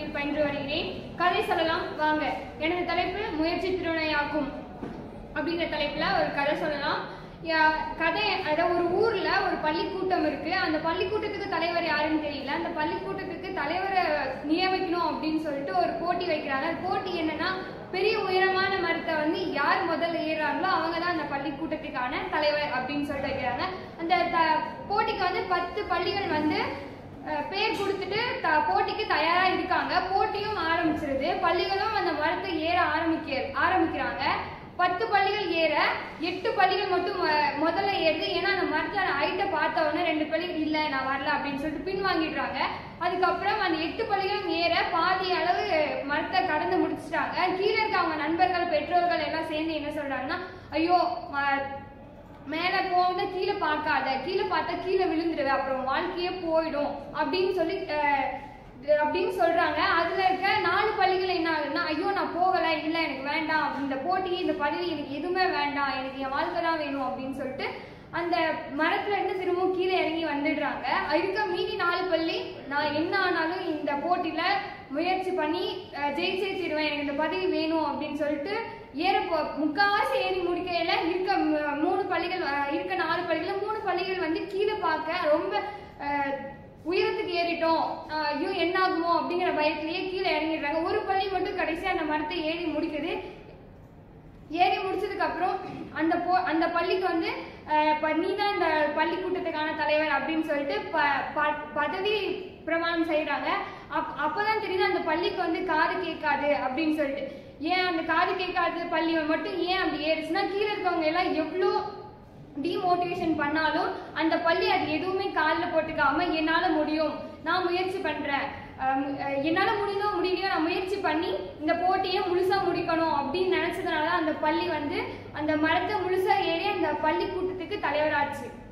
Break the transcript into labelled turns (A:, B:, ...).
A: பள்ளியில் பயின்று வருகிறேன் கதை சொல்லலாம் வாங்க எனது தலைப்பு முயற்சி திருவினையாக்கும் அப்படிங்கிற தலைப்புல ஒரு கதை சொல்லலாம் யா- கதை அதாவது ஒரு ஊர்ல ஒரு பள்ளிக்கூட்டம் இருக்கு அந்த பள்ளிக்கூட்டத்துக்கு தலைவர் யாருன்னு தெரியல அந்த பள்ளிக்கூட்டத்துக்கு தலைவரை நியமிக்கணும் அப்படின்னு சொல்லிட்டு ஒரு போட்டி வைக்கிறாங்க அந்த போட்டி என்னன்னா பெரிய உயரமான மரத்தை வந்து யார் முதல்ல ஏறுறாங்களோ அவங்க தான் அந்த பள்ளிக்கூட்டத்துக்கான தலைவர் அப்படின்னு சொல்லிட்டு வைக்கிறாங்க அந்த த- போட்டிக்கு வந்து பத்து பள்ளிகள் வந்து அஹ், பேர் கொடுத்துட்டு த- போட்டிக்கு தயாரா இருக்காங்க போட்டியும் ஆரம்பிச்சிருது பள்ளிகளும் அந்த மரத்தை ஏற ஆரம்பிக்க ஆரம்பிக்கிறாங்க பத்து பள்ளிகள் ஏற எட்டு பள்ளிகள் மட்டும் மொ- முதல்ல ஏறுது ஏன்னா அந்த மரத்தோட ஹைட்டை பார்த்த உடனே ரெண்டு பள்ளிகள் இல்ல நான் வரல அப்படின்னு சொல்லிட்டு பின் வாங்கிடுறாங்க அதுக்கப்புறம் அந்த எட்டு பள்ளிகளும் ஏற பாதி அளவு மரத்தை கடந்து முடிச்சிட்டாங்க கீழே இருக்க அவங்க நண்பர்கள் பெற்றோர்கள் எல்லாம் சேர்ந்து என்ன சொல்றாங்கன்னா ஐயோ ம- மேல போகும்போது கீழே பார்க்காத கீழே பார்த்தா கீழே விழுந்துருவே அப்புறம் வாழ்க்கையே போயிடும் அப்படின்னு சொல்லி அஹ், அப்படின்னு சொல்றாங்க அதுல இருக்க நாலு பள்ளிகள் என்ன ஆகுதுன்னா ஐயோ நான் போகல இல்ல எனக்கு வேண்டாம் இந்த போட்டி இந்த பதவி எனக்கு எதுவுமே வேண்டாம் எனக்கு என் வாழ்க்கை தான் வேணும் அப்படின்னு சொல்லிட்டு அந்த மரத்துல இருந்து திரும்பவும் கீழே இறங்கி வந்துடுறாங்க இருக்க மீதி நாலு பள்ளி நான் என்ன ஆனாலும் இந்த போட்டியில முயற்சி பண்ணி அஹ், ஜெயிச்சே தீருவேன் எனக்கு இந்த பதவி வேணும் அப்படின்னு சொல்லிட்டு ஏற போ முக்காவாசி ஏறி முடிக்கையில இருக்க ம- மூணு பள்ளிகள் அஹ், இருக்க நாலு பள்ளிகள் மூணு பள்ளிகள் வந்து கீழே பார்க்க ரொம்ப அஹ், உயரத்துக்கு ஏறிட்டோம் அஹ், ஐயோ என்ன ஆகுமோ அப்படிங்கிற பயத்திலேயே கீழே இறங்கிடுறாங்க ஒரு பள்ளி மட்டும் கடைசியா அந்த மரத்தை ஏறி முடிக்குது ஏறி முடிச்சதுக்கு அப்புறம் அந்த போ அந்த பள்ளிக்கு வந்து அஹ், இப்ப நீ தான் இந்த பள்ளிக்கூட்டத்துக்கான தலைவர் அப்படின்னு சொல்லிட்டு ப- ப- பதவி பிரமாணம் செய்யறாங்க அப் அப்பதான் தெரியுது அந்த பள்ளிக்கு வந்து காது கேட்காது அப்படின்னு சொல்லிட்டு ஏன் அந்த காது கேட்காது பள்ளி மட்டும் ஏன் அப்படி ஏறுச்சுன்னா கீழே இருக்கவங்க எல்லாம் எவ்வளோ டிமோட்டிவேஷன் பண்ணாலும் அந்த பள்ளி அது எதுவுமே காலில் போட்டுக்காம என்னால முடியும் நான் முயற்சி பண்றேன் அஹ் அஹ் என்னால முடியுதோ முடியலையோ நான் முயற்சி பண்ணி இந்த போட்டியை முழுசா முடிக்கணும் அப்படின்னு நினைச்சதுனால அந்த பள்ளி வந்து அந்த மரத்தை முழுசா ஏறி அந்த பள்ளி கூட்டத்துக்கு தலைவராச்சு